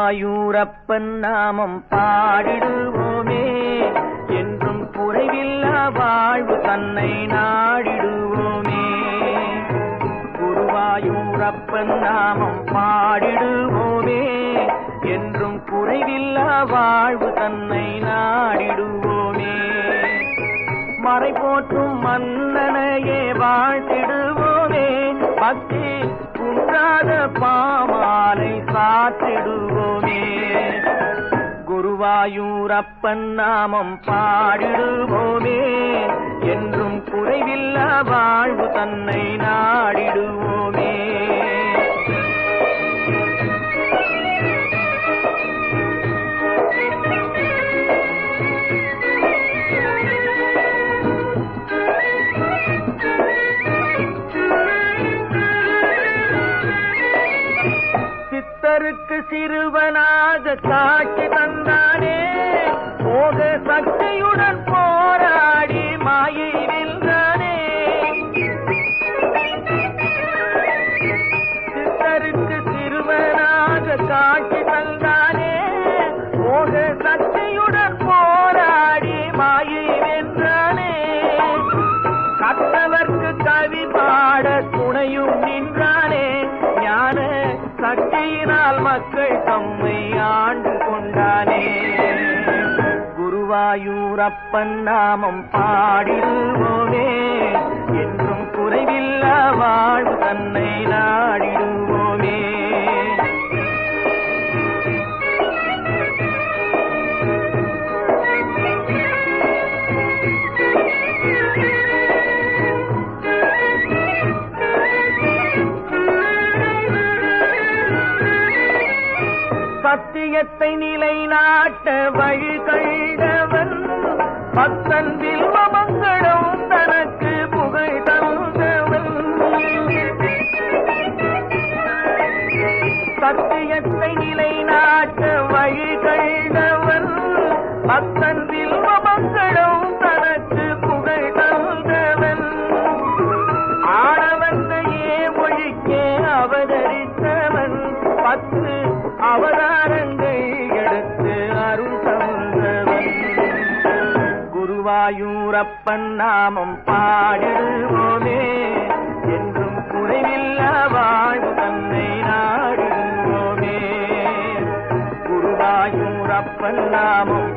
குருவாயூரப்பன் நாமம் பாடிடுவோமே என்றும் குறைவில்லா வாழ்வு தன்னை நாடிடுவோமே குருவாயூரப்பன் நாமம் பாடிடுவோமே என்றும் குறைவில்லா வாழ்வு தன்னை நாடிடுவோமே மறை போற்றும் மன்னனையே வாழ்த்திடுவோமே பக்தி குன்றாத பாமாலை சாத்திடுவோமே குருவாயூரப்பன் நாமம் பாடிடுவோமே என்றும் குறைவில்லா வாழ்வு தன்னை நாடிடுவோமே சித்தருக்கு சிறுவனாக காட்சி தந்தானே போக சக்தியுடன் போராடி மாயை வென்றானே சித்தருக்கு சிறுவனாக காட்சி தந்தானே போக சக்தியுடன் போராடி மாயை வென்றானே கற்றவர்க்கு கவி பாட துணையும் நின்றானே ஞான சக்தியினால் மக்கள் தம்மை ஆண்டு கொண்டானே குருவாயூரப்பன் நாமம் பாடிடுவோமே என்றும் குறைவில்லா வாழ்வு தன்னை நாடிடுவோமே சத்தியத்தை நிலைநாட்ட வழி கண்டவன் பக்தன் வில்வமங்களும் தனக்கு புகழ் தந்தவன் சத்தியத்தை நிலைநாட்ட வழி கண்டவன் பக்தன் வில்வமங்களும் தனக்கு புகழ் தந்தவன் ஆடவந்தையே ஒழிக்கே அவதரித்தவன் பத்து அவதாரங்கள் எடுத்து அருள் தந்தவன் குருவாயூரப்பன் நாமம் பாடிடுவோமே என்றும் குறைவில்லா வாழ்வு தன்னை நாடிடுவோமே குருவாயூரப்பன் நாமம்